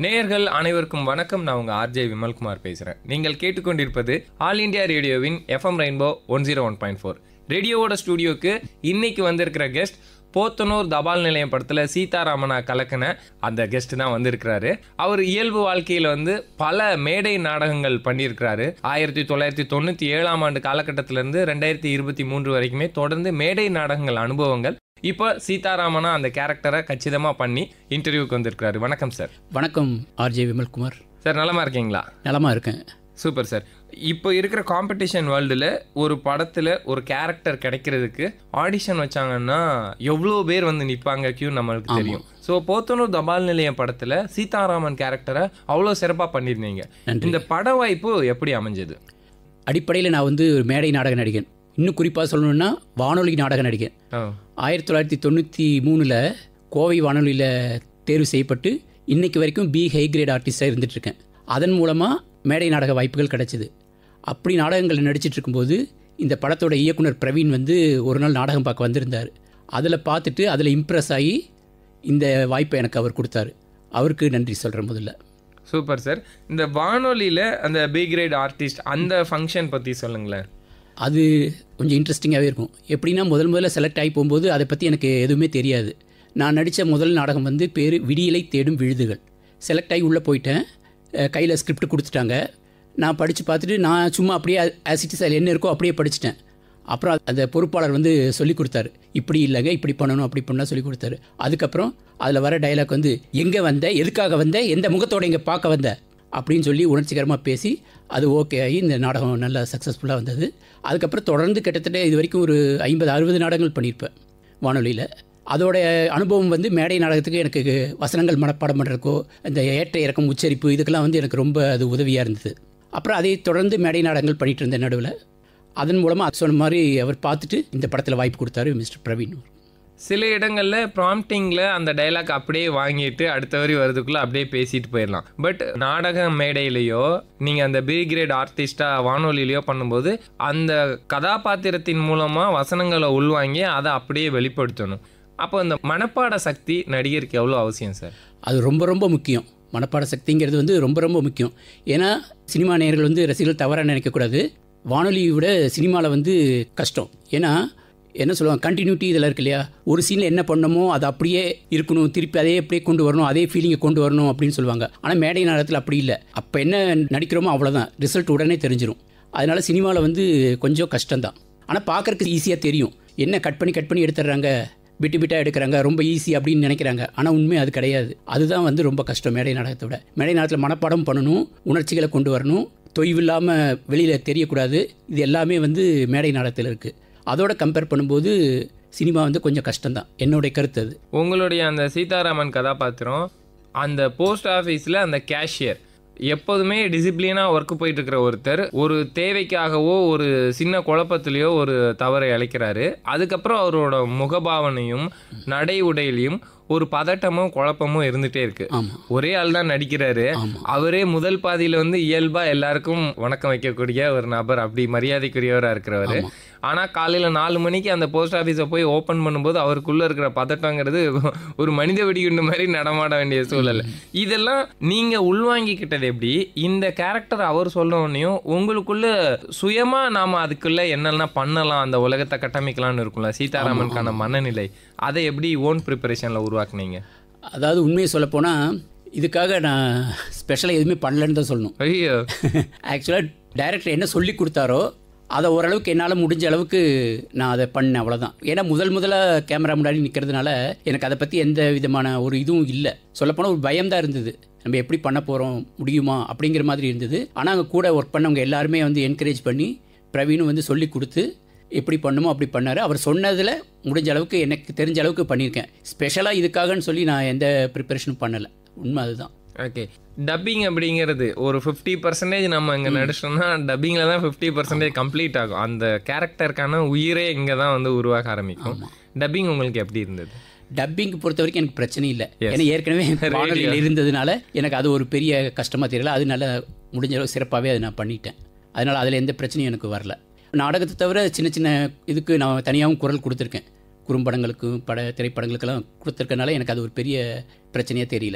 நேயர்கள் அனைவருக்கும் வணக்கம் நான் உங்க ஆர்ஜே விமல்குமார் பேசுறேன் நீங்கள் கேட்டுக்கொண்டிருப்பது ஆல் இந்தியா ரேடியோவின் FM rainbow one zero one point four ரேடியோவோட ஸ்டூடியோக்கு இன்னைக்கு வந்திருக்கிற கெஸ்ட் போத்தனூர் தபால் நிலையம் படத்துல சீதாராமனா கலக்கின அந்த கெஸ்ட் தான் வந்திருக்கிறாரு அவர் இயல்பு வாழ்க்கையில வந்து பல மேடை நாடகங்கள் பண்ணியிருக்கிறாரு ஆயிரத்தி தொள்ளாயிரத்தி தொண்ணூத்தி ஏழாம் ஆண்டு காலகட்டத்தில இருந்து ரெண்டாயிரத்தி இருபத்தி மூன்று வரைக்குமே தொடர்ந்து மேடை நாடகங்கள் அனுபவங்கள் இப்போ சீதாராமனா அந்த கேரக்டரை கச்சிதமா பண்ணி இன்டர்வியூக்கு வந்திருக்கிறாரு வணக்கம் சார் வணக்கம் ஆர்ஜே விமல்குமார் சார் நலமா இருக்கீங்களா நலமா இருக்கேன் சூப்பர் சார் இப்போ இருக்கிற காம்படிஷன் வேர்ல்டில் ஒரு படத்தில் ஒரு கேரக்டர் கிடைக்கிறதுக்கு ஆடிஷன் வச்சாங்கன்னா எவ்வளோ பேர் வந்து நிற்பாங்க கியூ நம்மளுக்கு தெரியும் ஸோ போத்தனூர் தபால் நிலையம் படத்தில் சீதாராமன் கேரக்டரை அவ்வளோ சிறப்பாக பண்ணியிருந்தீங்க நன்றி. இந்த பட வாய்ப்பு எப்படி அமைஞ்சது அடிப்படையில் நான் வந்து ஒரு மேடை நாடக நடிகன் இன்னும் குறிப்பாக சொல்லணும்னா வானொலி நாடக நடிகன் ஆ ஆயிரத்தி தொள்ளாயிரத்தி தொண்ணூற்றி மூணில் கோவை வானொலியில் தேர்வு செய்யப்பட்டு இன்னைக்கு வரைக்கும் பி ஹை கிரேட் ஆர்டிஸ்டாக இருந்துகிட்ருக்கேன் அதன் மூலமாக மேடை நாடக வாய்ப்புகள் கிடைச்சிது அப்படி நாடகங்கள் நடிச்சிட்டு இருக்கும்போது இந்த படத்தோட இயக்குனர் பிரவீன் வந்து ஒரு நாள் நாடகம் பார்க்க வந்திருந்தார் அதில் பார்த்துட்டு அதில் இம்ப்ரெஸ் ஆகி இந்த வாய்ப்பை எனக்கு அவர் கொடுத்தாரு அவருக்கு நன்றி சொல்கிறேன் முதல்ல சூப்பர் சார் இந்த வானொலியில் அந்த பி கிரேட் ஆர்டிஸ்ட் அந்த ஃபங்க்ஷன் பற்றி சொல்லுங்களேன் அது கொஞ்சம் இன்ட்ரெஸ்டிங்காகவே இருக்கும் எப்படின்னா முதல் முதல்ல செலக்ட் ஆகி போகும்போது அதை பற்றி எனக்கு எதுவுமே தெரியாது நான் நடித்த முதல் நாடகம் வந்து பேர் விடியலை தேடும் விழுதுகள் செலக்ட் ஆகி உள்ளே போயிட்டேன் கையில் ஸ்கிரிப்ட் கொடுத்துட்டாங்க நான் படித்து பார்த்துட்டு நான் சும்மா அப்படியே ஆசிட்டிஸ் அதில் என்ன இருக்கோ அப்படியே படிச்சிட்டேன் அப்புறம் அந்த பொறுப்பாளர் வந்து சொல்லி கொடுத்தாரு இப்படி இல்லைங்க இப்படி பண்ணணும் அப்படி பண்ணலாம் சொல்லி கொடுத்தாரு அதுக்கப்புறம் அதில் வர டயலாக் வந்து எங்கே வந்த எதுக்காக வந்த எந்த முகத்தோட இங்கே பார்க்க வந்த அப்படின்னு சொல்லி உணர்ச்சிகரமாக பேசி அது ஓகே ஆகி இந்த நாடகம் நல்லா சக்ஸஸ்ஃபுல்லாக வந்தது அதுக்கப்புறம் தொடர்ந்து கிட்டத்தட்ட இது வரைக்கும் ஒரு ஐம்பது அறுபது நாடகங்கள் பண்ணியிருப்பேன் வானொலியில் அதோட அனுபவம் வந்து மேடை நாடகத்துக்கு எனக்கு வசனங்கள் மனப்பாடம் பண்ணுறக்கோ இந்த ஏற்ற இறக்கம் உச்சரிப்பு இதுக்கெல்லாம் வந்து எனக்கு ரொம்ப அது உதவியாக இருந்தது அப்புறம் அதை தொடர்ந்து மேடை நாடகங்கள் பண்ணிகிட்டு இருந்தேன் நடுவில் அதன் மூலமாக சொன்ன மாதிரி அவர் பார்த்துட்டு இந்த படத்தில் வாய்ப்பு கொடுத்தாரு மிஸ்டர் பிரவீன் சில இடங்களில் ப்ராம்ப்டிங்கில் அந்த டைலாக் அப்படியே வாங்கிட்டு அடுத்த வரி வரதுக்குள்ளே அப்படியே பேசிட்டு போயிடலாம் பட் நாடக மேடையிலையோ நீங்கள் அந்த பி கிரேட் ஆர்டிஸ்டாக வானொலியிலையோ பண்ணும்போது அந்த கதாபாத்திரத்தின் மூலமாக வசனங்களை உள்வாங்கி அதை அப்படியே வெளிப்படுத்தணும் அப்போ இந்த மனப்பாட சக்தி நடிகருக்கு எவ்வளோ அவசியம் சார் அது ரொம்ப ரொம்ப முக்கியம் மனப்பாட சக்திங்கிறது வந்து ரொம்ப ரொம்ப முக்கியம் ஏன்னா சினிமா நேயர்கள் வந்து ரசிகர்கள் தவறாக நினைக்கக்கூடாது வானொலியை விட சினிமாவில் வந்து கஷ்டம் ஏன்னா என்ன சொல்லுவாங்க கண்டினியூட்டி இதில் இருக்கு இல்லையா ஒரு சீனில் என்ன பண்ணணுமோ அது அப்படியே இருக்கணும் திருப்பி அதே அப்படியே கொண்டு வரணும் அதே ஃபீலிங்கை கொண்டு வரணும் அப்படின்னு சொல்லுவாங்க ஆனால் மேடை நாடகத்தில் அப்படி இல்லை அப்போ என்ன நடிக்கிறோமோ அவ்வளோதான் ரிசல்ட் உடனே தெரிஞ்சிடும் அதனால சினிமாவில் வந்து கொஞ்சம் கஷ்டம்தான் ஆனால் பார்க்கறதுக்கு ஈஸியாக தெரியும் என்ன கட் பண்ணி கட் பண்ணி எடுத்துடுறாங்க பிட்டு பிட்டாக எடுக்கிறாங்க ரொம்ப ஈஸி அப்படின்னு நினைக்கிறாங்க ஆனால் உண்மை அது கிடையாது அதுதான் வந்து ரொம்ப கஷ்டம் மேடை நாடகத்தை விட மேடை நாடகத்தில் மனப்பாடம் பண்ணணும் உணர்ச்சிகளை கொண்டு வரணும் தொய்வில்லாமல் வெளியில் தெரியக்கூடாது இது எல்லாமே வந்து மேடை நாடகத்தில் இருக்குது அதோட கம்பேர் பண்ணும்போது சினிமா வந்து கொஞ்சம் கஷ்டம்தான் என்னுடைய கருத்து அது உங்களுடைய அந்த சீதாராமன் கதாபாத்திரம் அந்த போஸ்ட் ஆஃபீஸில் அந்த கேஷியர் எப்போதுமே டிசிப்ளினாக ஒர்க் போயிட்டு இருக்கிற ஒருத்தர் ஒரு தேவைக்காகவோ ஒரு சின்ன குழப்பத்திலையோ ஒரு தவறை அழைக்கிறாரு அதுக்கப்புறம் அவரோட முகபாவனையும் நடை உடையிலையும் ஒரு பதட்டமும் குழப்பமும் இருந்துட்டே இருக்கு ஆமாம் ஒரே ஆள் தான் நடிக்கிறாரு ஆமாம் அவரே முதல் பாதியில வந்து இயல்பா எல்லாருக்கும் வணக்கம் வைக்கக்கூடிய ஒரு நபர் அப்படி மரியாதைக்குரியவரா இருக்கிறவரு ஆமா. ஆனா காலையில நாலு மணிக்கு அந்த போஸ்ட் ஆபீஸை போய் ஓபன் பண்ணும்போது அவருக்குள்ள இருக்கிற பதட்டங்கிறது ஒரு மனித வெடிகுண்டு மாதிரி நடமாட வேண்டிய சூழல் இதெல்லாம் நீங்க உள்வாங்கிக்கிட்டது எப்படி இந்த கேரக்டர் அவர் சொல்லணுனையும் உங்களுக்குள்ள சுயமா நாம அதுக்குள்ள என்னெல்லாம் பண்ணலாம் அந்த உலகத்தை கட்டமைக்கலாம்னு இருக்கும்ல சீதாராமனுக்கான மனநிலை அதை எப்படி ஓன் ப்ரிப்பரேஷன்ல உருவாக்குனீங்க அதாவது உண்மையை சொல்லப்போனால் இதுக்காக நான் ஸ்பெஷலாக எதுவுமே பண்ணலன்னு தான் சொல்லணும் ஐயோ ஆக்சுவலாக டைரக்டர் என்ன சொல்லி கொடுத்தாரோ அதை ஓரளவுக்கு என்னால் முடிஞ்ச அளவுக்கு நான் அதை பண்ணேன் அவ்வளோதான் ஏன்னா முதல் முதலாக கேமரா முன்னாடி நிற்கிறதுனால எனக்கு அதை பற்றி எந்த விதமான ஒரு இதுவும் இல்லை சொல்லப்போனால் ஒரு பயம்தான் இருந்தது நம்ம எப்படி பண்ண போகிறோம் முடியுமா அப்படிங்கிற மாதிரி இருந்தது ஆனால் அங்கே கூட ஒர்க் பண்ணவங்க எல்லாருமே வந்து என்கரேஜ் பண்ணி பிரவீனும் வந்து சொல்லி கொடுத்து எப்படி பண்ணுமோ அப்படி பண்ணார் அவர் சொன்னதில் முடிஞ்ச அளவுக்கு எனக்கு தெரிஞ்ச அளவுக்கு பண்ணியிருக்கேன் ஸ்பெஷலாக இதுக்காகன்னு சொல்லி நான் எந்த ப்ரிப்பரேஷனும் பண்ணலை உண்மை அதுதான் ஓகே டப்பிங் அப்படிங்கிறது ஒரு ஃபிஃப்டி பர்சன்டேஜ் நம்ம இங்கே நடிச்சோம்னா டப்பிங்கில் தான் ஃபிஃப்டி பர்சன்டேஜ் கம்ப்ளீட் ஆகும் அந்த கேரக்டருக்கான உயிரே இங்கே தான் வந்து உருவாக ஆரம்பிக்கும் டப்பிங் உங்களுக்கு எப்படி இருந்தது டப்பிங் பொறுத்த வரைக்கும் எனக்கு பிரச்சனை இல்லை ஏன்னா ஏற்கனவே வானொலியில் இருந்ததுனால எனக்கு அது ஒரு பெரிய கஷ்டமாக தெரியல அது நல்ல முடிஞ்ச அளவு சிறப்பாகவே அதை நான் பண்ணிட்டேன் அதனால் அதில் எந்த பிரச்சனையும் எனக்கு வரல நாடகத்தை தவிர சின்ன சின்ன இதுக்கு நான் தனியாகவும் குரல் கொடுத்துருக்கேன் குறும்படங்களுக்கும் பட திரைப்படங்களுக்கெல்லாம் கொடுத்துருக்கனால எனக்கு அது ஒரு பெரிய பிரச்சனையாக தெரியல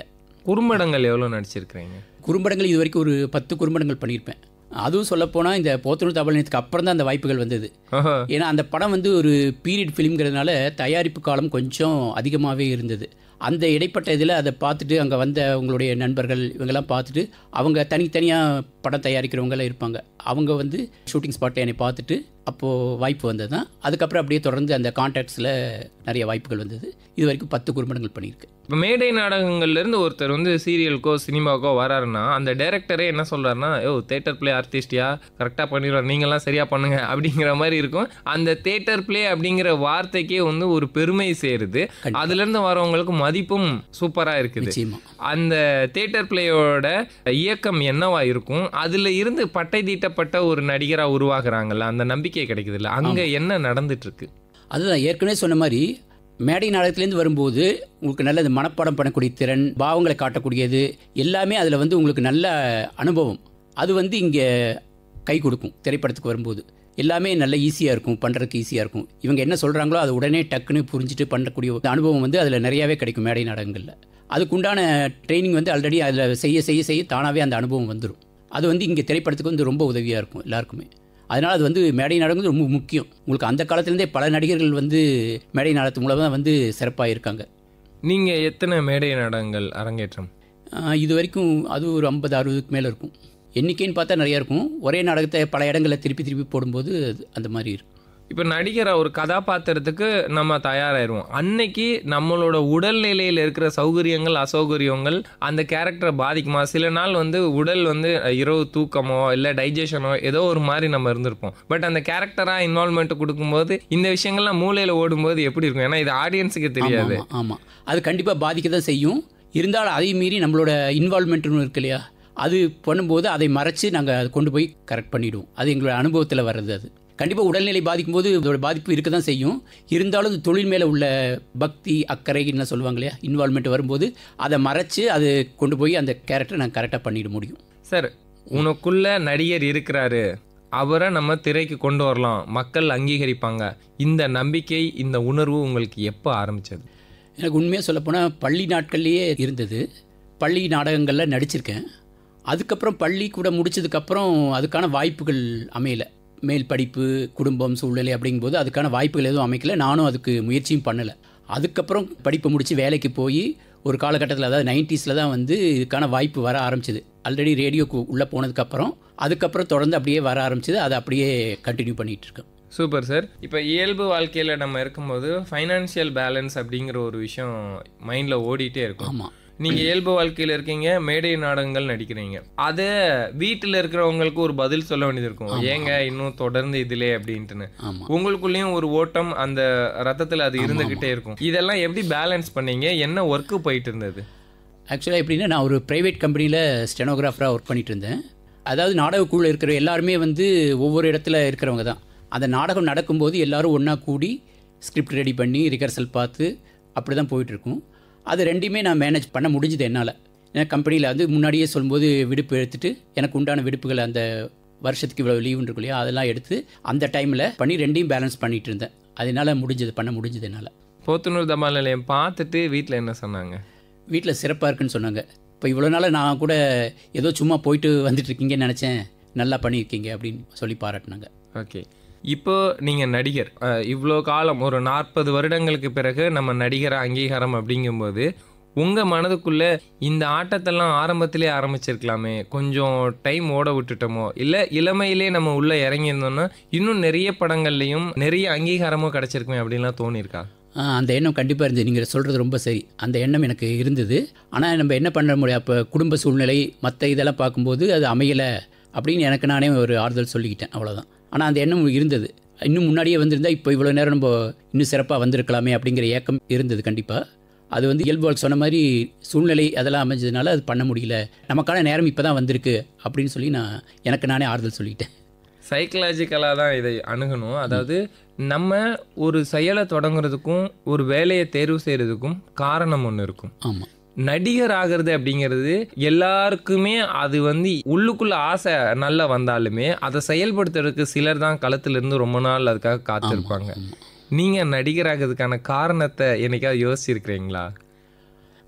குறும்படங்கள் எவ்வளோ நடிச்சிருக்கிறீங்க குறும்படங்கள் இது வரைக்கும் ஒரு பத்து குறும்படங்கள் பண்ணியிருப்பேன் அதுவும் சொல்லப்போனால் இந்த போத்தனூர் தபாலயத்துக்கு அப்புறம் தான் அந்த வாய்ப்புகள் வந்தது ஓஹோ ஏன்னா அந்த படம் வந்து ஒரு பீரியட் ஃபிலிம்ங்கிறதுனால தயாரிப்பு காலம் கொஞ்சம் அதிகமாகவே இருந்தது அந்த இடைப்பட்ட இதில் அதை பார்த்துட்டு அங்கே வந்த உங்களுடைய நண்பர்கள் இவங்கெல்லாம் பார்த்துட்டு அவங்க தனித்தனியாக படம் தயாரிக்கிறவங்களாம் இருப்பாங்க அவங்க வந்து ஷூட்டிங் ஸ்பாட்டை என்னை பார்த்துட்டு அப்போது வாய்ப்பு வந்தது தான் அதுக்கப்புறம் அப்படியே தொடர்ந்து அந்த கான்டாக்ட்ஸில் நிறைய வாய்ப்புகள் வந்தது இது வரைக்கும் பத்து குறும்படங்கள் பண்ணியிருக்கேன் இப்போ மேடை நாடகங்கள்ல இருந்து ஒருத்தர் வந்து சீரியலுக்கோ சினிமாவுக்கோ வராருன்னா அந்த டைரக்டரே என்ன சொல்றாருன்னா ஓ தேட்டர் பிளே ஆர்டிஸ்டியா கரெக்டாக பண்ணிடுவார் நீங்களாம் சரியா பண்ணுங்க அப்படிங்கிற மாதிரி இருக்கும் அந்த தேட்டர் பிளே அப்படிங்கிற வார்த்தைக்கே வந்து ஒரு பெருமை சேருது அதுல இருந்து வரவங்களுக்கு மதிப்பும் சூப்பரா இருக்குது நிச்சயமா அந்த தேட்டர் பிளேயோட இயக்கம் என்னவா இருக்கும் அதுல இருந்து பட்டை தீட்டப்பட்ட ஒரு நடிகரா உருவாகுறாங்கல்ல அந்த நம்பிக்கை கிடைக்குதுல்ல அங்க என்ன நடந்துட்டு இருக்கு அதுதான் ஏற்கனவே சொன்ன மாதிரி மேடை நாடகத்துலேருந்து வரும்போது உங்களுக்கு நல்ல இந்த மனப்பாடம் பண்ணக்கூடிய திறன் பாவங்களை காட்டக்கூடியது எல்லாமே அதில் வந்து உங்களுக்கு நல்ல அனுபவம் அது வந்து இங்கே கை கொடுக்கும் திரைப்படத்துக்கு வரும்போது எல்லாமே நல்ல ஈஸியாக இருக்கும் பண்ணுறதுக்கு ஈஸியாக இருக்கும் இவங்க என்ன சொல்கிறாங்களோ அதை உடனே டக்குன்னு புரிஞ்சுட்டு பண்ணக்கூடிய ஒரு அனுபவம் வந்து அதில் நிறையாவே கிடைக்கும் மேடை நாடகங்களில் அதுக்குண்டான ட்ரைனிங் வந்து ஆல்ரெடி அதில் செய்ய செய்ய செய்ய தானாகவே அந்த அனுபவம் வந்துடும் அது வந்து இங்கே திரைப்படத்துக்கு வந்து ரொம்ப உதவியாக இருக்கும் எல்லாருக்குமே அதனால் அது வந்து மேடை நாடகம் வந்து ரொம்ப முக்கியம் உங்களுக்கு அந்த காலத்துலேருந்தே பல நடிகர்கள் வந்து மேடை நாடகத்து மூலமாக வந்து சிறப்பாக இருக்காங்க நீங்க எத்தனை மேடை நாடகங்கள் அரங்கேற்றம் ஆஹ் இது வரைக்கும் அது ஒரு ஐம்பது அறுபதுக்கு மேலே இருக்கும் எண்ணிக்கைன்னு பார்த்தா நிறையா இருக்கும் ஒரே நாடகத்தை பல இடங்களில் திருப்பி திருப்பி போடும்போது அது அந்த மாதிரி இருக்கும் இப்போ நடிகரா ஒரு கதாபாத்திரத்துக்கு நம்ம தயாராயிருவோம் அன்னைக்கு நம்மளோட உடல்நிலையில் இருக்கிற சௌகரியங்கள் அசௌகரியங்கள் அந்த கேரக்டரை பாதிக்குமா சில நாள் வந்து உடல் வந்து இரவு தூக்கமோ இல்லை டைஜஷனோ ஏதோ ஒரு மாதிரி நம்ம இருந்திருப்போம் பட் அந்த கேரக்டராக இன்வால்மெண்ட் கொடுக்கும்போது இந்த விஷயங்கள்லாம் மூளையில் ஓடும்போது எப்படி இருக்கும் ஏன்னா இது ஆடியன்ஸுக்கு தெரியாது ஆமாம் ஆமாம் அது கண்டிப்பாக பாதிக்க தான் செய்யும் இருந்தாலும் அதை மீறி நம்மளோட இன்வால்மெண்ட்னு இருக்கு இல்லையா அது பண்ணும்போது அதை மறைச்சு நாங்கள் அதை கொண்டு போய் கரெக்ட் பண்ணிவிடுவோம் அது எங்களோட அனுபவத்தில் வர்றது அது கண்டிப்பாக உடல்நிலை பாதிக்கும் போது இதோட பாதிப்பு இருக்க தான் செய்யும் இருந்தாலும் இந்த தொழில் மேலே உள்ள பக்தி அக்கறை என்ன சொல்லுவாங்க இல்லையா இன்வால்மெண்ட் வரும்போது அதை மறைச்சு அது கொண்டு போய் அந்த கேரக்டரை நாங்கள் கரெக்டாக பண்ணிட முடியும் சார் உனக்குள்ள நடிகர் இருக்கிறாரு அவரை நம்ம திரைக்கு கொண்டு வரலாம் மக்கள் அங்கீகரிப்பாங்க இந்த நம்பிக்கை இந்த உணர்வு உங்களுக்கு எப்போ ஆரம்பிச்சது எனக்கு உண்மையாக சொல்லப்போனால் பள்ளி நாட்கள்லேயே இருந்தது பள்ளி நாடகங்களில் நடிச்சிருக்கேன் அதுக்கப்புறம் பள்ளிக்கூட முடிச்சதுக்கப்புறம் அதுக்கான வாய்ப்புகள் அமையலை மேல் படிப்பு குடும்பம் சூழ்நிலை அப்படிங்கும்போது அதுக்கான வாய்ப்புகள் எதுவும் அமைக்கல நானும் அதுக்கு முயற்சியும் பண்ணலை அதுக்கப்புறம் படிப்பை முடித்து வேலைக்கு போய் ஒரு காலகட்டத்தில் அதாவது நைன்டிஸில் தான் வந்து இதுக்கான வாய்ப்பு வர ஆரம்பிச்சது ஆல்ரெடி ரேடியோக்கு உள்ளே போனதுக்கப்புறம் அதுக்கப்புறம் தொடர்ந்து அப்படியே வர ஆரம்பிச்சது அதை அப்படியே கண்டினியூ பண்ணிகிட்டு இருக்கேன் சூப்பர் சார் இப்போ இயல்பு வாழ்க்கையில் நம்ம இருக்கும்போது ஃபைனான்சியல் பேலன்ஸ் அப்படிங்கிற ஒரு விஷயம் மைண்டில் ஓடிட்டே இருக்கும் ஆமாம் நீங்கள் இயல்பு வாழ்க்கையில் இருக்கீங்க மேடை நாடகங்கள் நடிக்கிறீங்க அதை வீட்டில் இருக்கிறவங்களுக்கு ஒரு பதில் சொல்ல வேண்டியது இருக்கும் ஏங்க இன்னும் தொடர்ந்து இதிலே அப்படின்ட்டுன்னு ஆமாம் உங்களுக்குள்ளேயும் ஒரு ஓட்டம் அந்த ரத்தத்தில் அது இருந்துக்கிட்டே இருக்கும் இதெல்லாம் எப்படி பேலன்ஸ் பண்ணீங்க என்ன ஒர்க்கு போயிட்டு இருந்தது ஆக்சுவலாக எப்படின்னா நான் ஒரு ப்ரைவேட் கம்பெனியில் ஸ்டெனோகிராஃபராக ஒர்க் பண்ணிட்டு இருந்தேன் அதாவது நாடகக்குழுவில் இருக்கிற எல்லாருமே வந்து ஒவ்வொரு இடத்துல இருக்கிறவங்க தான் அந்த நாடகம் நடக்கும்போது எல்லாரும் ஒன்றா கூடி ஸ்கிரிப்ட் ரெடி பண்ணி ரிஹர்சல் பார்த்து அப்படி தான் போயிட்டுருக்கும் அது ரெண்டையுமே நான் மேனேஜ் பண்ண முடிஞ்சுது என்னால் ஏன்னா கம்பெனியில் வந்து முன்னாடியே சொல்லும்போது விடுப்பு எடுத்துட்டு எனக்கு உண்டான விடுப்புகள் அந்த வருஷத்துக்கு இவ்வளோ லீவுன்னு இருக்கும் இல்லையா அதெல்லாம் எடுத்து அந்த டைமில் பண்ணி ரெண்டையும் பேலன்ஸ் பண்ணிட்டு இருந்தேன் அதனால் முடிஞ்சது பண்ண முடிஞ்சது என்னால் போத்தனூர் தபால் நிலையம் பார்த்துட்டு வீட்டில் என்ன சொன்னாங்க வீட்டில் சிறப்பாக இருக்குன்னு சொன்னாங்க இப்போ இவ்வளோ நாள் நான் கூட ஏதோ சும்மா போயிட்டு வந்துட்டு இருக்கீங்கன்னு நினச்சேன் நல்லா பண்ணியிருக்கீங்க அப்படின்னு சொல்லி பாராட்டினாங்க ஓகே இப்போ நீங்கள் நடிகர் அஹ், இவ்வளோ காலம் ஒரு நாற்பது வருடங்களுக்கு பிறகு நம்ம நடிகர் அங்கீகாரம் அப்படிங்கும்போது உங்கள் மனதுக்குள்ள இந்த ஆட்டத்தெல்லாம் ஆரம்பத்திலே ஆரம்பிச்சிருக்கலாமே கொஞ்சம் டைம் ஓட விட்டுட்டோமோ இல்லை இளமையிலே நம்ம உள்ளே இறங்கியிருந்தோம்னா இன்னும் நிறைய படங்கள்லையும் நிறைய அங்கீகாரமும் கிடச்சிருக்குமே அப்படின்லாம் தோணியிருக்கா ஆ, அந்த எண்ணம் கண்டிப்பாக இருந்தது நீங்கள் சொல்கிறது ரொம்ப சரி அந்த எண்ணம் எனக்கு இருந்தது ஆனால் நம்ம என்ன பண்ண முடியும் அப்போ குடும்ப சூழ்நிலை மற்ற இதெல்லாம் பார்க்கும்போது அது அமையலை அப்படின்னு எனக்கு நானே ஒரு ஆறுதல் சொல்லிக்கிட்டேன் அவ்வளோதான் ஆனால் அந்த எண்ணம் இருந்தது இன்னும் முன்னாடியே வந்திருந்தா இப்போ இவ்வளோ நேரம் நம்ம இன்னும் சிறப்பாக வந்திருக்கலாமே அப்படிங்கிற ஏக்கம் இருந்தது கண்டிப்பாக அது வந்து இயல்பு வாழ்க்கை சொன்ன மாதிரி சூழ்நிலை அதெல்லாம் அமைஞ்சதுனால அது பண்ண முடியல நமக்கான நேரம் இப்போ தான் வந்திருக்கு அப்படின்னு சொல்லி நான் எனக்கு நானே ஆறுதல் சொல்லிக்கிட்டேன் சைக்கலாஜிக்கலாக தான் இதை அணுகணும் அதாவது நம்ம ஒரு செயலை தொடங்குறதுக்கும் ஒரு வேலையை தேர்வு செய்கிறதுக்கும் காரணம் ஒன்று இருக்கும் ஆமாம் நடிகர் ஆகிறது அப்படிங்கிறது எல்லாருக்குமே அது வந்து உள்ளுக்குள்ள ஆசை நல்லா வந்தாலுமே அதை செயல்படுத்துறதுக்கு சிலர் தான் களத்துல இருந்து ரொம்ப நாள் அதுக்காக காத்திருப்பாங்க நீங்க நடிகர் ஆகிறதுக்கான காரணத்தை என்னைக்காவது யோசிச்சிருக்கிறீங்களா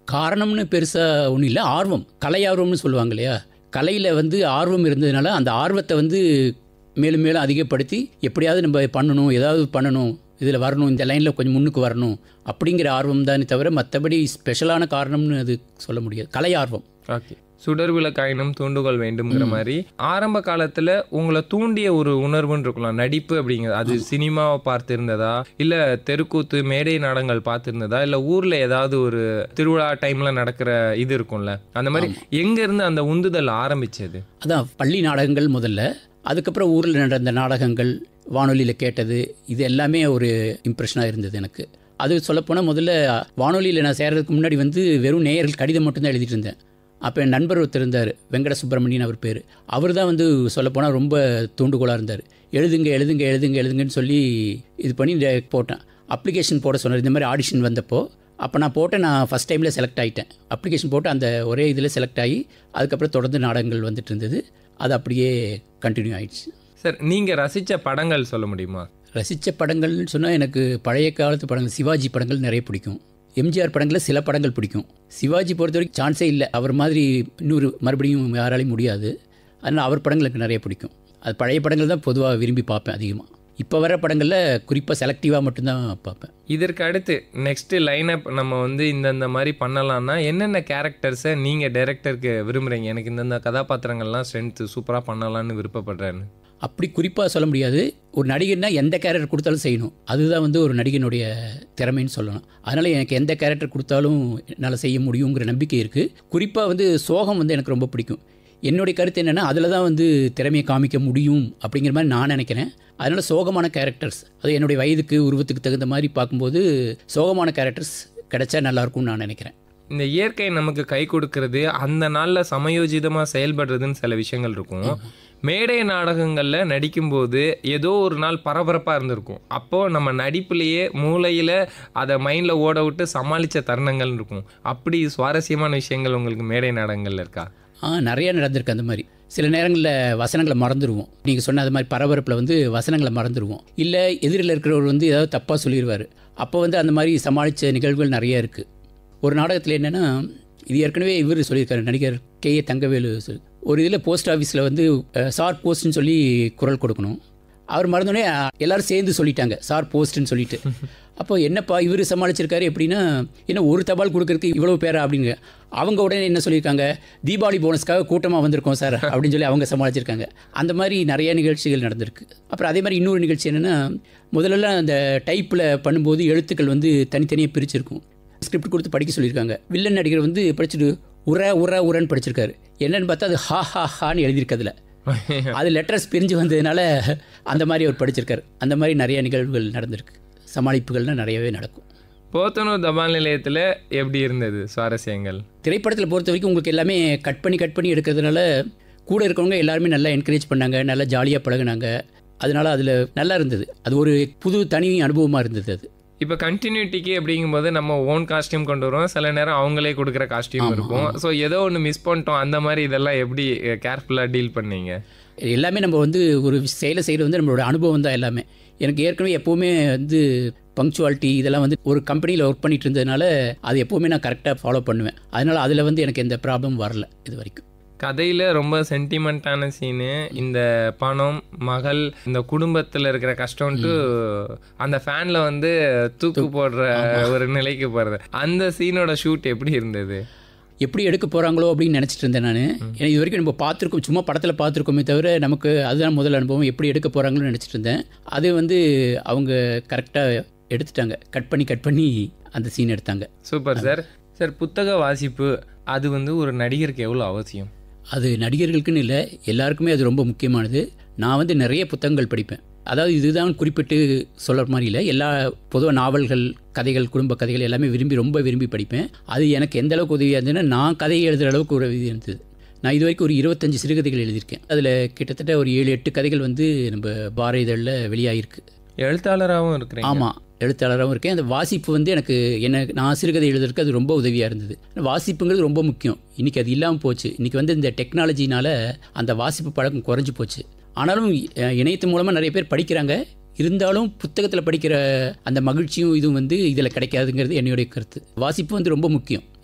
காரணம்னு பெருசாக ஒன்றும் இல்லை ஆர்வம் கலை ஆர்வம்னு சொல்லுவாங்க இல்லையா கலையில் வந்து ஆர்வம் இருந்ததுனால அந்த ஆர்வத்தை வந்து மேலும் மேலும் அதிகப்படுத்தி எப்படியாவது நம்ம பண்ணணும் ஏதாவது பண்ணணும் இதில் வரணும் இந்த லைனில் கொஞ்சம் முன்னுக்கு வரணும் அப்படிங்கிற ஆர்வம் தானே தவிர மற்றபடி ஸ்பெஷலான காரணம்னு அது சொல்ல முடியாது கலை ஆர்வம் ஓகே சுடர் விளக்காயினும் தூண்டுகோல் வேண்டும்ங்கிற மாதிரி ஆரம்ப காலத்துல உங்களை தூண்டிய ஒரு உணர்வுன்னு இருக்கலாம் நடிப்பு அப்படிங்கிறது அது சினிமாவை பார்த்திருந்ததா இல்ல தெருக்கூத்து மேடை நாடகங்கள் பார்த்திருந்ததா இல்ல ஊர்ல ஏதாவது ஒரு திருவிழா டைம்ல நடக்கிற இது இருக்கும்ல அந்த மாதிரி எங்க இருந்து அந்த உந்துதல் ஆரம்பிச்சது அதான் பள்ளி நாடகங்கள் முதல்ல அதுக்கப்புறம் ஊரில் நடந்த நாடகங்கள் வானொலியில் கேட்டது இது எல்லாமே ஒரு இம்ப்ரெஷனாக இருந்தது எனக்கு அது சொல்லப்போனால் முதல்ல வானொலியில் நான் சேர்றதுக்கு முன்னாடி வந்து வெறும் நேயர்கள் கடிதம் மட்டும்தான் எழுதிட்டு இருந்தேன் அப்போ என் நண்பர் ஒருத்தர் இருந்தார் வெங்கட சுப்பிரமணியன் அவர் பேர் அவர் தான் வந்து சொல்லப்போனால் ரொம்ப தூண்டுகோலாக இருந்தார் எழுதுங்க எழுதுங்க எழுதுங்க எழுதுங்கன்னு சொல்லி இது பண்ணி இந்த போட்டேன் அப்ளிகேஷன் போட சொன்னார் இந்த மாதிரி ஆடிஷன் வந்தப்போ அப்போ நான் போட்டேன் நான் ஃபஸ்ட் டைமில் செலக்ட் ஆகிட்டேன் அப்ளிகேஷன் போட்டு அந்த ஒரே இதில் செலக்ட் ஆகி அதுக்கப்புறம் தொடர்ந்து நாடகங்கள் வந்துட்டு இருந்தது அது அப்படியே கண்டினியூ ஆயிடுச்சு சார் நீங்க ரசிச்ச படங்கள் சொல்ல முடியுமா ரசித்த படங்கள்னு சொன்னால் எனக்கு பழைய காலத்து படங்கள் சிவாஜி படங்கள் நிறைய பிடிக்கும் எம்ஜிஆர் படங்களில் சில படங்கள் பிடிக்கும் சிவாஜி பொறுத்த வரைக்கும் சான்ஸே இல்லை அவர் மாதிரி இன்னொரு மறுபடியும் யாராலையும் முடியாது அதனால் அவர் படங்கள் எனக்கு நிறைய பிடிக்கும் அது பழைய படங்கள் தான் பொதுவாக விரும்பி பார்ப்பேன் அதிகமாக இப்போ வர படங்களில் குறிப்பாக செலக்டிவாக மட்டும்தான் பார்ப்பேன் இதற்கு அடுத்து நெக்ஸ்ட் லைனப் நம்ம வந்து இந்தந்த மாதிரி பண்ணலாம்னா என்னென்ன கேரக்டர்ஸை நீங்கள் டைரக்டருக்கு விரும்புகிறீங்க எனக்கு இந்தந்த கதாபாத்திரங்கள்லாம் ஸ்ட்ரென்த்து சூப்பராக பண்ணலாம்னு விருப்பப்படுறேன்னு அப்படி குறிப்பாக சொல்ல முடியாது ஒரு நடிகர்னா எந்த கேரக்டர் கொடுத்தாலும் செய்யணும் அதுதான் வந்து ஒரு நடிகனுடைய திறமைன்னு சொல்லணும் அதனால் எனக்கு எந்த கேரக்டர் கொடுத்தாலும் என்னால் செய்ய முடியுங்கிற நம்பிக்கை இருக்குது குறிப்பாக வந்து சோகம் வந்து எனக்கு ரொம்ப பிடிக்கும் என்னுடைய கருத்து என்னென்னா அதில் தான் வந்து திறமையை காமிக்க முடியும் அப்படிங்கிற மாதிரி நான் நினைக்கிறேன் அதனால் சோகமான கேரக்டர்ஸ் அது என்னுடைய வயதுக்கு உருவத்துக்கு தகுந்த மாதிரி பார்க்கும்போது சோகமான கேரக்டர்ஸ் கிடைச்சா நல்லாயிருக்கும்னு நான் நினைக்கிறேன் இந்த இயற்கை நமக்கு கை கொடுக்கறது அந்த நாளில் சமயோஜிதமாக செயல்படுறதுன்னு சில விஷயங்கள் இருக்கும் மேடை நாடகங்களில் நடிக்கும்போது ஏதோ ஒரு நாள் பரபரப்பாக இருந்திருக்கும் அப்போது நம்ம நடிப்புலேயே மூளையில் அதை மைண்டில் ஓட விட்டு சமாளித்த தருணங்கள் இருக்கும் அப்படி சுவாரஸ்யமான விஷயங்கள் உங்களுக்கு மேடை நாடகங்கள்ல இருக்கா ஆ நிறைய நடந்திருக்கு அந்த மாதிரி சில நேரங்களில் வசனங்களை மறந்துடுவோம் நீங்கள் சொன்ன அது மாதிரி பரபரப்பில் வந்து வசனங்களை மறந்துடுவோம் இல்லை எதிரில் இருக்கிறவர் வந்து ஏதாவது தப்பாக சொல்லிடுவார் அப்போ வந்து அந்த மாதிரி சமாளித்த நிகழ்வுகள் நிறைய இருக்குது ஒரு நாடகத்தில் என்னென்னா இது ஏற்கனவே இவர் சொல்லியிருக்காரு நடிகர் கே ஏ தங்கவேலு சொல்லி ஒரு இதில் போஸ்ட் ஆஃபீஸில் வந்து அஹ், சார் போஸ்ட்னு சொல்லி குரல் கொடுக்கணும் அவர் மறந்தோடனே அஹ், எல்லாரும் சேர்ந்து சொல்லிட்டாங்க சார் போஸ்ட்னு சொல்லிட்டு அப்போ என்னப்பா இவர் சமாளிச்சிருக்காரு எப்படின்னா என்ன ஒரு தபால் கொடுக்கறதுக்கு இவ்வளவு பேரா அப்படிங்க அவங்க உடனே என்ன சொல்லியிருக்காங்க தீபாவளி போனஸ்க்காக கூட்டமாக வந்திருக்கோம் சார் அப்படின்னு சொல்லி அவங்க சமாளிச்சிருக்காங்க அந்த மாதிரி நிறைய நிகழ்ச்சிகள் நடந்திருக்கு அப்புறம் அதே மாதிரி இன்னொரு நிகழ்ச்சி என்னென்னா முதல்லலாம் அந்த டைப்பில் பண்ணும்போது எழுத்துக்கள் வந்து தனித்தனியாக பிரிச்சிருக்கும் ஸ்கிரிப்ட் கொடுத்து படிக்க சொல்லியிருக்காங்க வில்லன் நடிகர் வந்து படிச்சுட்டு உர உர உரன்னு படிச்சிருக்காரு என்னன்னு பார்த்தா அது ஹா ஹா ஹான்னு எழுதியிருக்கு அதில் அது லெட்டர்ஸ் பிரிஞ்சு வந்ததுனால அந்த மாதிரி அவர் படிச்சிருக்காரு அந்த மாதிரி நிறைய நிகழ்வுகள் நடந்திருக்கு சமாளிப்புகள்லாம் நிறையவே நடக்கும் போத்தனூர் தபால் நிலையத்தில் எப்படி இருந்தது சுவாரஸ்யங்கள் திரைப்படத்தில் பொறுத்த வரைக்கும் உங்களுக்கு எல்லாமே கட் பண்ணி கட் பண்ணி எடுக்கிறதுனால கூட இருக்கவங்க எல்லாருமே நல்லா என்கரேஜ் பண்ணாங்க நல்லா ஜாலியாக பழகுனாங்க அதனால அதில் நல்லா இருந்தது அது ஒரு புது தனி அனுபவமாக இருந்தது அது இப்போ கண்டினியூட்டிக்கு அப்படிங்கும்போது நம்ம ஓன் காஸ்டியூம் கொண்டு வரோம் சில நேரம் அவங்களே கொடுக்குற காஸ்டியூம் இருக்கும் ஸோ ஏதோ ஒன்று மிஸ் பண்ணிட்டோம் அந்த மாதிரி இதெல்லாம் எப்படி கேர்ஃபுல்லாக டீல் பண்ணீங்க எல்லாமே நம்ம வந்து ஒரு செயலை செய்கிறது வந்து நம்மளோட அனுபவம் தான் எல்லாமே எனக்கு ஏற்கனவே எப்போவுமே வந்து பங்க்சுவாலிட்டி இதெல்லாம் வந்து ஒரு கம்பெனியில் ஒர்க் பண்ணிட்டு இருந்ததுனால அது எப்போவுமே நான் கரெக்டாக ஃபாலோ பண்ணுவேன் அதனால் அதில் வந்து எனக்கு எந்த ப்ராப்ளம் வரல இது வரைக்கும் கதையில் ரொம்ப சென்டிமெண்ட்டான சீனு இந்த பணம் மகள் இந்த குடும்பத்தில் இருக்கிற கஷ்டம்ட்டு அந்த ஃபேனில் வந்து தூக்கு போடுற ஒரு நிலைக்கு போகிறது அந்த சீனோட ஷூட் எப்படி இருந்தது எப்படி எடுக்க போகிறாங்களோ அப்படின்னு நினச்சிட்டு இருந்தேன் நான் ஏன்னா இது வரைக்கும் நம்ம பார்த்துருக்கோம் சும்மா படத்தில் பார்த்துருக்கோமே தவிர நமக்கு அதுதான் முதல் அனுபவம் எப்படி எடுக்க போகிறாங்களோன்னு நினச்சிட்டு இருந்தேன் அது வந்து அவங்க கரெக்டாக எடுத்துட்டாங்க கட் பண்ணி கட் பண்ணி அந்த சீன் எடுத்தாங்க சூப்பர் சார் சார் புத்தக வாசிப்பு அது வந்து ஒரு நடிகருக்கு எவ்வளோ அவசியம் அது நடிகர்களுக்குன்னு இல்லை எல்லாருக்குமே அது ரொம்ப முக்கியமானது நான் வந்து நிறைய புத்தகங்கள் படிப்பேன் அதாவது இதுதான் குறிப்பிட்டு சொல்கிற மாதிரி இல்லை எல்லா பொதுவாக நாவல்கள் கதைகள் குடும்ப கதைகள் எல்லாமே விரும்பி ரொம்ப விரும்பி படிப்பேன் அது எனக்கு எந்த அளவுக்கு உதவியாக இருந்ததுன்னா நான் கதையை எழுதுகிற அளவுக்கு ஒரு உதவி இருந்தது நான் இது வரைக்கும் ஒரு இருபத்தஞ்சு சிறுகதைகள் எழுதியிருக்கேன் அதில் கிட்டத்தட்ட ஒரு ஏழு எட்டு கதைகள் வந்து நம்ம பார இதழில் வெளியாகிருக்கு எழுத்தாளராகவும் இருக்கிறீங்க ஆமாம் எழுத்தாளராகவும் இருக்கேன் அந்த வாசிப்பு வந்து எனக்கு என்ன நான் சிறுகதை எழுதுறதுக்கு அது ரொம்ப உதவியாக இருந்தது வாசிப்புங்கிறது ரொம்ப முக்கியம் இன்றைக்கி அது இல்லாமல் போச்சு இன்றைக்கி வந்து இந்த டெக்னாலஜினால அந்த வாசிப்பு பழக்கம் குறைஞ்சி போச்சு ஆனாலும் அஹ், இணையத்து மூலமாக நிறைய பேர் படிக்கிறாங்க இருந்தாலும் புத்தகத்தில் படிக்கிற அந்த மகிழ்ச்சியும் இதுவும் வந்து இதில் கிடைக்காதுங்கிறது என்னுடைய கருத்து வாசிப்பு வந்து ரொம்ப முக்கியம்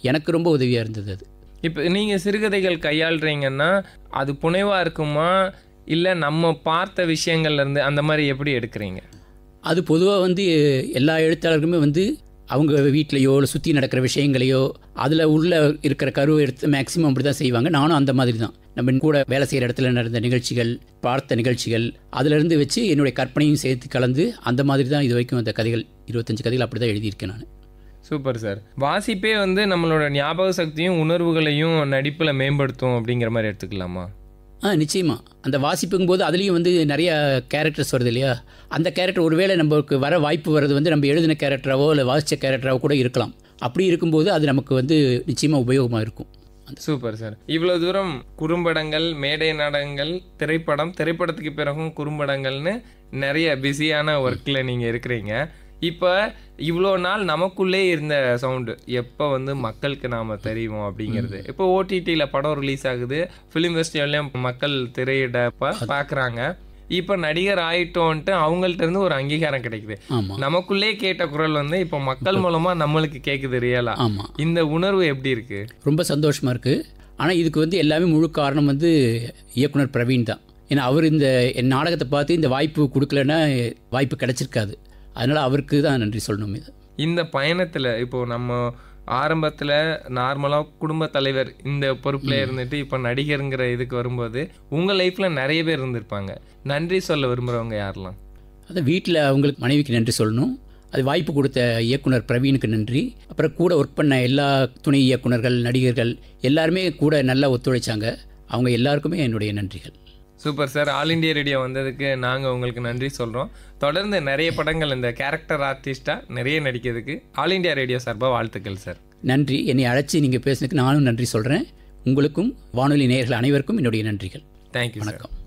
எனக்கு ரொம்ப உதவியாக இருந்தது அது இப்போ நீங்கள் சிறுகதைகள் கையாளுறீங்கன்னா அது புனைவாக இருக்குமா இல்லை நம்ம பார்த்த விஷயங்கள்ல இருந்து அந்த மாதிரி எப்படி எடுக்கிறீங்க அது பொதுவாக வந்து எல்லா எழுத்தாளர்களுமே வந்து அவங்க வீட்லேயோ இல்லை சுற்றி நடக்கிற விஷயங்களையோ அதில் உள்ள இருக்கிற கருவை எடுத்து மேக்ஸிமம் அப்படி தான் செய்வாங்க நானும் அந்த மாதிரி தான் நம்ம கூட வேலை செய்கிற இடத்துல நடந்த நிகழ்ச்சிகள் பார்த்த நிகழ்ச்சிகள் அதிலிருந்து வச்சு என்னுடைய கற்பனையும் சேர்த்து கலந்து அந்த மாதிரி தான் இது வரைக்கும் அந்த கதைகள் இருபத்தஞ்சு கதைகள் அப்படி தான் எழுதியிருக்கேன் நான் சூப்பர் சார் வாசிப்பே வந்து நம்மளோட ஞாபக சக்தியும் உணர்வுகளையும் நடிப்பில் மேம்படுத்தும் அப்படிங்கிற மாதிரி எடுத்துக்கலாமா ஆ நிச்சயமா அந்த வாசிப்புங்கும் போது அதுலேயும் வந்து நிறைய கேரக்டர்ஸ் வருது இல்லையா அந்த கேரக்டர் ஒருவேளை நமக்கு வர வாய்ப்பு வர்றது வந்து நம்ம எழுதின கேரக்டராவோ இல்லை வாசித்த கேரக்டராவோ கூட இருக்கலாம் அப்படி இருக்கும்போது அது நமக்கு வந்து நிச்சயமாக உபயோகமாக இருக்கும் சூப்பர் சார் இவ்வளோ தூரம் குறும்படங்கள் மேடை நாடகங்கள் திரைப்படம் திரைப்படத்துக்கு பிறகும் குறும்படங்கள்னு நிறைய பிஸியான ஒர்க்கில் நீங்கள் இருக்கிறீங்க இப்போ இவ்வளோ நாள் நமக்குள்ளே இருந்த சவுண்டு எப்போ வந்து மக்களுக்கு நாம் தெரியும் அப்படிங்கிறது இப்போ ஓடிடியில் படம் ரிலீஸ் ஆகுது ஃபிலிம் ஃபெஸ்டிவல்லையும் மக்கள் திரையிடப்ப பார்க்குறாங்க இப்போ நடிகர் ஆயிட்டோன்ட்டு அவங்கள்ட்ட இருந்து ஒரு அங்கீகாரம் கிடைக்குது ஆமாம் நமக்குள்ளே கேட்ட குரல் வந்து இப்போ மக்கள் மூலமாக நம்மளுக்கு கேட்குது ரியலா ஆமாம் இந்த உணர்வு எப்படி இருக்கு ரொம்ப சந்தோஷமாக இருக்குது ஆனால் இதுக்கு வந்து எல்லாமே முழு காரணம் வந்து இயக்குனர் பிரவீன் தான் ஏன்னா அவர் இந்த என் நாடகத்தை பார்த்து இந்த வாய்ப்பு கொடுக்கலன்னா வாய்ப்பு கிடைச்சிருக்காது அதனால் அவருக்கு தான் நன்றி சொல்லணும் இது இந்த பயணத்தில் இப்போ நம்ம ஆரம்பத்தில் நார்மலாக குடும்ப தலைவர் இந்த பொறுப்பில் இருந்துட்டு இப்போ நடிகருங்கிற இதுக்கு வரும்போது உங்கள் லைஃப்பில் நிறைய பேர் இருந்திருப்பாங்க நன்றி சொல்ல விரும்புகிறவங்க யாரெல்லாம் அது வீட்டில் அவங்களுக்கு மனைவிக்கு நன்றி சொல்லணும் அது வாய்ப்பு கொடுத்த இயக்குனர் பிரவீனுக்கு நன்றி அப்புறம் கூட ஒர்க் பண்ண எல்லா துணை இயக்குனர்கள் நடிகர்கள் எல்லாருமே கூட நல்லா ஒத்துழைச்சாங்க அவங்க எல்லாருக்குமே என்னுடைய நன்றிகள் super sir All India radio வந்ததுக்கு நாங்கள் உங்களுக்கு நன்றி சொல்கிறோம் தொடர்ந்து நிறைய படங்கள் இந்த கேரக்டர் ஆர்டிஸ்ட்டாக நிறைய நடிக்கிறதுக்கு ஆல் இண்டியா ரேடியோ சார்பாக வாழ்த்துக்கள் சார் நன்றி என்னை அழைச்சி நீங்கள் பேசுனதுக்கு நானும் நன்றி சொல்கிறேன் உங்களுக்கும் வானொலி நேயர்கள் அனைவருக்கும் என்னுடைய நன்றிகள் தேங்க்யூ சார் வணக்கம்